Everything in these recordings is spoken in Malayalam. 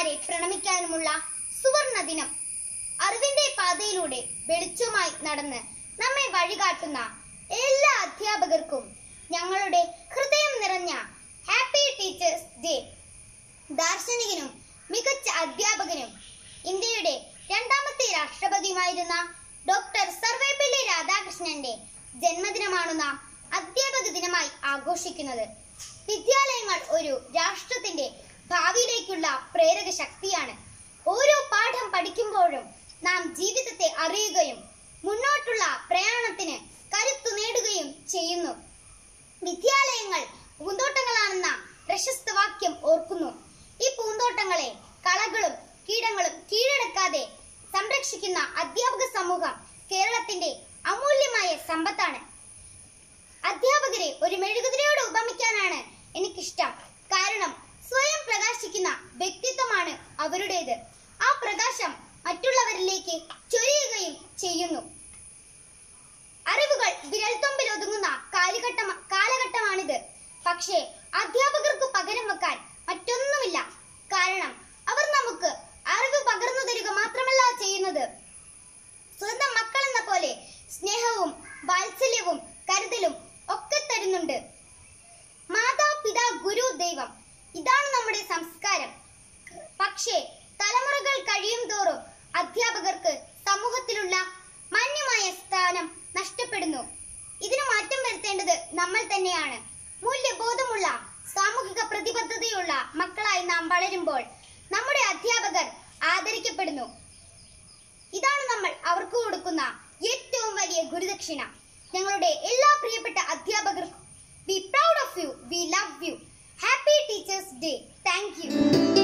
അധ്യാപകന്മാരെ പ്രണമിക്കാനുമുള്ള സുവർണ ദിനം അറിവിന്റെ പാതയിലൂടെ വെളിച്ചമായി നടന്ന് നമ്മെ വഴികാട്ടുന്ന എല്ലാ അധ്യാപകർക്കും ഞങ്ങളുടെ ഹൃദയം നിറഞ്ഞ ഹാപ്പി ടീച്ചേഴ്സ് ഡേ ദാർശനികനും മികച്ച അധ്യാപകനും ഇന്ത്യയുടെ രണ്ടാമത്തെ രാഷ്ട്രപതിയുമായിരുന്ന ഡോക്ടർ സർവേപ്പള്ളി രാധാകൃഷ്ണന്റെ ജന്മദിനമാണ് നാം അധ്യാപക ദിനമായി ആഘോഷിക്കുന്നത് വിദ്യാലയങ്ങൾ ഒരു രാഷ്ട്രത്തിന്റെ ഭാവിയിലേക്കുള്ള പ്രേരക ശക്തിയാണ് ഓരോ പാഠം പഠിക്കുമ്പോഴും നാം ജീവിതത്തെ അറിയുകയും മുന്നോട്ടുള്ള പ്രയാണത്തിന് കരുത്തു നേടുകയും ചെയ്യുന്നു വിദ്യാലയങ്ങൾ പൂന്തോട്ടങ്ങളാണെന്ന പ്രശസ്ത വാക്യം ഓർക്കുന്നു ഈ പൂന്തോട്ടങ്ങളെ കളകളും കീടങ്ങളും കീഴടക്കാതെ സംരക്ഷിക്കുന്ന അധ്യാപക സമൂഹം കേരളത്തിന്റെ അമൂല്യമായ സമ്പത്താണ് അധ്യാപകരെ ഒരു മെഴുകുതിരിയോട് ഉപമിക്കാനാണ് എനിക്കിഷ്ടം കാരണം സ്വയം പ്രകാശിക്കുന്ന വ്യക്തിത്വമാണ് അവരുടേത് ആ പ്രകാശം മറ്റുള്ളവരിലേക്ക് ചൊരിയുകയും ചെയ്യുന്നു അറിവുകൾ വിരൽത്തുമ്പിൽ ഒതുങ്ങുന്ന കാലഘട്ടം കാലഘട്ടമാണിത് പക്ഷേ അധ്യാപകർക്ക് പകരം വെക്കാൻ മറ്റൊന്നുമില്ല കാരണം അവർ നമുക്ക് അറിവ് പകർന്നു തരിക മാത്രമല്ല ചെയ്യുന്നത് സ്വന്തം മക്കൾ എന്ന പോലെ സ്നേഹവും വാത്സല്യവും കരുതലും ഒക്കെ തരുന്നുണ്ട് മാതാപിതാ ഗുരു ദൈവം ഇതാണ് നമ്മുടെ സംസ്കാരം പക്ഷേ തലമുറകൾ കഴിയും തോറും അധ്യാപകർക്ക് സമൂഹത്തിലുള്ള മാന്യമായ സ്ഥാനം നഷ്ടപ്പെടുന്നു ഇതിന് മാറ്റം വരുത്തേണ്ടത് നമ്മൾ തന്നെയാണ് മൂല്യബോധമുള്ള സാമൂഹിക പ്രതിബദ്ധതയുള്ള മക്കളായി നാം വളരുമ്പോൾ നമ്മുടെ അധ്യാപകർ ആദരിക്കപ്പെടുന്നു ഇതാണ് നമ്മൾ അവർക്ക് കൊടുക്കുന്ന ഏറ്റവും വലിയ ഗുരുദക്ഷിണ ഞങ്ങളുടെ എല്ലാ പ്രിയപ്പെട്ട അധ്യാപകർക്കും we proud of you we love you happy teachers day thank you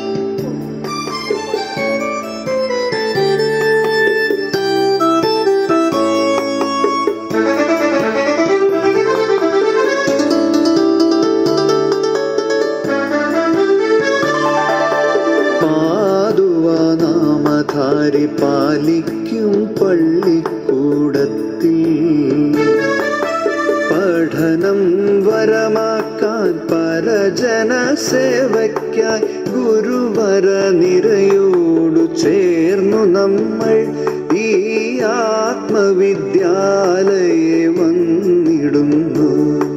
പാതുവാനാമധാരി പാലിക്കും പള്ളിക്കൂടത്തിൽ പഠനം വരമാക്കാൻ പരജന സേവയ്ക്കായി ഗുരുവര നിരയോടു ചേർന്നു നമ്മൾ ഈ ആത്മവിദ്യാലയെ വന്നിടുന്നു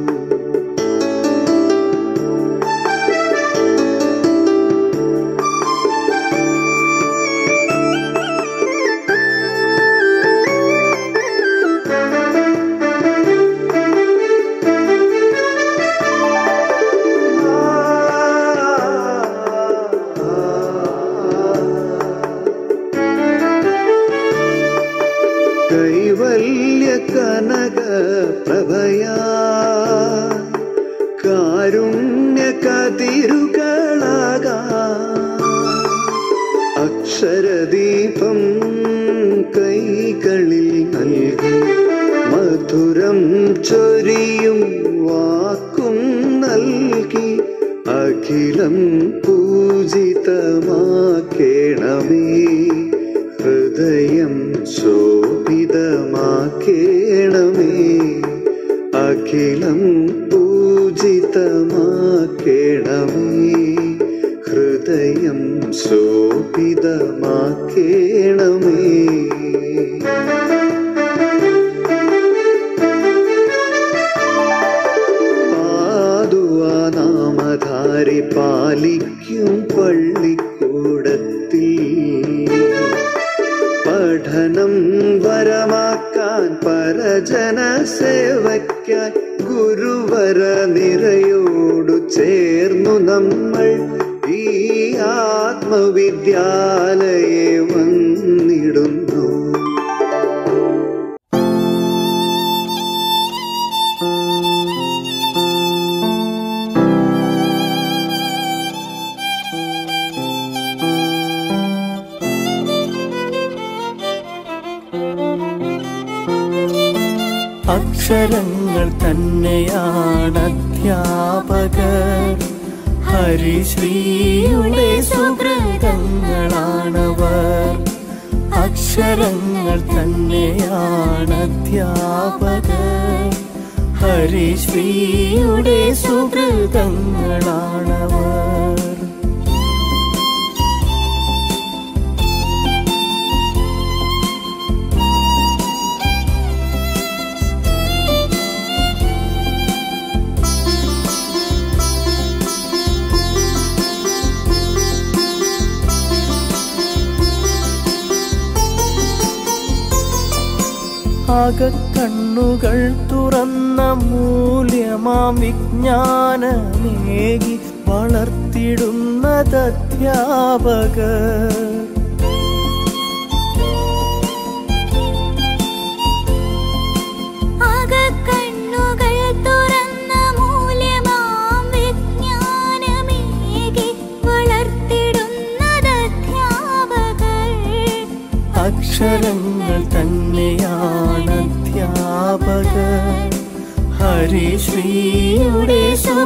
കൈവല്യ കനക പ്രഭയാ കാരുണ്യ കതിരുകളാകാ അക്ഷരദീപം കൈകളിൽ നൽകി മധുരം ചൊരിയും വാക്കും നൽകി അഖിലം പൂജിതമാക്കേണമേ ഹൃദയം ശോഭിതമാക്കേണമേ അഖിലം പൂജിതമാക്കേണമേ ഹൃദയം ശോഭിതമാക്കേണമേ പാതുവാനാമധാരി പാലിക്കും പള്ളിക്കൂടത്തിൽ പഠനം വരമാക്കാൻ പരജന സേവയ്ക്കായി ഗുരുവര നിരയോടു ചേർന്നു നമ്മൾ ഈ ആത്മവിദ്യാലയെ വന്നിടുന്നു അക്ഷരങ്ങൾ തന്നെയാണ് അധ്യാപകർ ഹരിശ്രീയുടെ സുഹൃതങ്ങളാണവർ അക്ഷരങ്ങൾ തന്നെയാണ് അധ്യാപകർ ഹരിശ്രീയുടെ സുഹൃതങ്ങളാണവർ ആകെ കണ്ണുകൾ തുറന്ന മൂല്യമാം വിജ്ഞാനമേകി വളർത്തിടുന്നത് അധ്യാപകർ അകക്കണ്ണുകൾ തുറന്ന മൂല്യമാം വിജ്ഞാനമേകി വളർത്തിടുന്നത് അധ്യാപകർ അക്ഷരങ്ങൾ തന്നെയാണ് അധ്യാപകർ ഹരിശ്രീയുടെ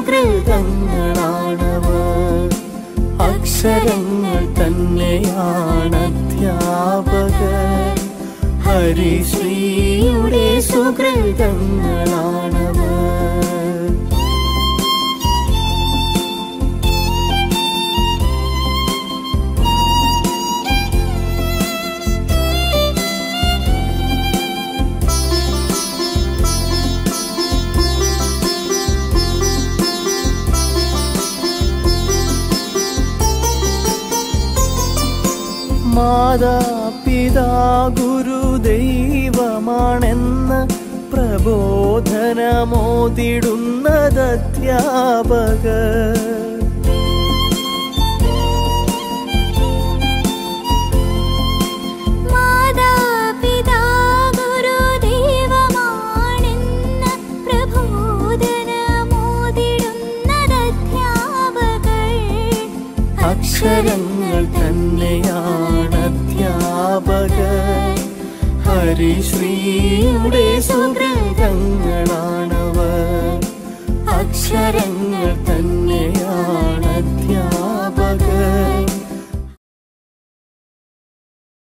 സുഹൃതങ്ങളാണവർ അക്ഷരങ്ങൾ തന്നെയാണ് അധ്യാപകർ ഹരിശ്രീയുടെ സുഹൃതങ്ങളാണവർ മാതാപിതാ ഗുരുദൈവമാണെന്ന് പ്രബോധനമോതിടുന്നത് അധ്യാപകർ മാതാപിതാ ഗുരുദൈവമാണെന്ന് പ്രബോധനമോതിടുന്നത് അധ്യാപകർ അക്ഷരങ്ങൾ തന്നെയാണ് അധ്യാപകർ ഹരിശ്രീയുടെ സുഹൃതങ്ങളാണവർ അക്ഷരങ്ങൾ തന്നെയാണ്